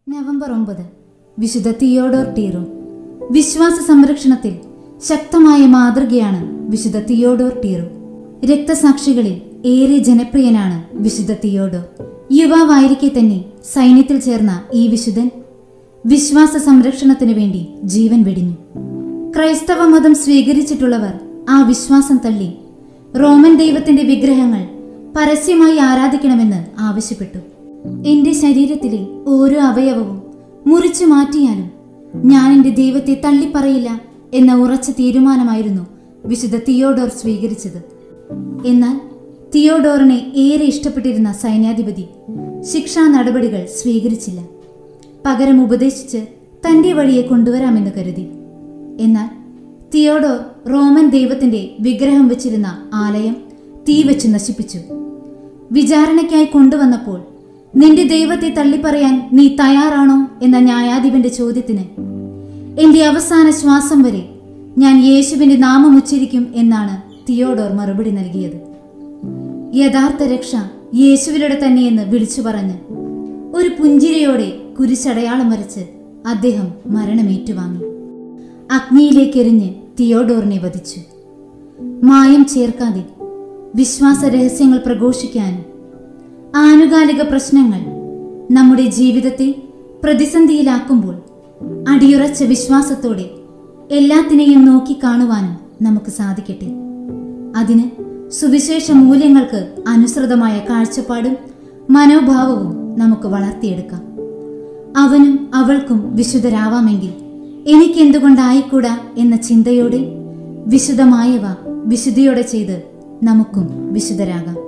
November ഒമ്പത് വിശുദ്ധ Theodore ടീറോ വിശ്വാസ സംരക്ഷണത്തിൽ ശക്തമായ മാതൃകയാണ് വിശുദ്ധ തിയോഡോർ ടീറോ രക്തസാക്ഷികളിൽ ഏറെ ജനപ്രിയനാണ് വിശുദ്ധ തിയോഡോർ യുവാവായിരിക്കെ തന്നെ സൈന്യത്തിൽ ചേർന്ന ഈ വിശുദ്ധൻ വിശ്വാസ സംരക്ഷണത്തിനു വേണ്ടി ജീവൻ വെടിഞ്ഞു ക്രൈസ്തവ മതം സ്വീകരിച്ചിട്ടുള്ളവർ ആ വിശ്വാസം തള്ളി റോമൻ ദൈവത്തിന്റെ വിഗ്രഹങ്ങൾ പരസ്യമായി ആരാധിക്കണമെന്ന് ആവശ്യപ്പെട്ടു എന്റെ ശരീരത്തിലെ ഓരോ അവയവവും മുറിച്ചു മാറ്റിയാലും ഞാൻ എന്റെ ദൈവത്തെ തള്ളിപ്പറയില്ല എന്ന ഉറച്ച തീരുമാനമായിരുന്നു വിശുദ്ധ തിയോഡോർ സ്വീകരിച്ചത് എന്നാൽ തിയോഡോറിനെ ഏറെ ഇഷ്ടപ്പെട്ടിരുന്ന സൈന്യാധിപതി ശിക്ഷാ നടപടികൾ സ്വീകരിച്ചില്ല പകരം ഉപദേശിച്ച് തന്റെ വഴിയെ കൊണ്ടുവരാമെന്ന് കരുതി എന്നാൽ തിയോഡോർ റോമൻ ദൈവത്തിന്റെ വിഗ്രഹം വെച്ചിരുന്ന ആലയം തീ വെച്ച് നശിപ്പിച്ചു വിചാരണയ്ക്കായി കൊണ്ടുവന്നപ്പോൾ നിന്റെ ദൈവത്തെ തള്ളിപ്പറയാൻ നീ തയ്യാറാണോ എന്ന ന്യായാധിപന്റെ ചോദ്യത്തിന് എന്റെ അവസാന ശ്വാസം വരെ ഞാൻ യേശുവിന്റെ നാമം ഉച്ചരിക്കും എന്നാണ് തിയോഡോർ മറുപടി നൽകിയത് യഥാർത്ഥ രക്ഷ യേശുവിലൂടെ തന്നെയെന്ന് വിളിച്ചു പറഞ്ഞ് ഒരു പുഞ്ചിരിയോടെ കുരിശടയാളം വരച്ച് അദ്ദേഹം മരണമേറ്റുവാങ്ങി അഗ്നിയിലേക്കെറിഞ്ഞ് തിയോഡോറിനെ വധിച്ചു മായം ചേർക്കാതെ വിശ്വാസ രഹസ്യങ്ങൾ പ്രഘോഷിക്കാനും ആനുകാലിക പ്രശ്നങ്ങൾ നമ്മുടെ ജീവിതത്തെ പ്രതിസന്ധിയിലാക്കുമ്പോൾ അടിയുറച്ച വിശ്വാസത്തോടെ എല്ലാത്തിനെയും നോക്കിക്കാണുവാനും നമുക്ക് സാധിക്കട്ടെ അതിന് സുവിശേഷ മൂല്യങ്ങൾക്ക് അനുസൃതമായ കാഴ്ചപ്പാടും മനോഭാവവും നമുക്ക് വളർത്തിയെടുക്കാം അവനും അവൾക്കും വിശുദ്ധരാവാമെങ്കിൽ എനിക്കെന്തുകൊണ്ടായിക്കൂടാ എന്ന ചിന്തയോടെ വിശുദ്ധമായവ വിശുദ്ധിയോടെ ചെയ്ത് നമുക്കും വിശുദ്ധരാകാം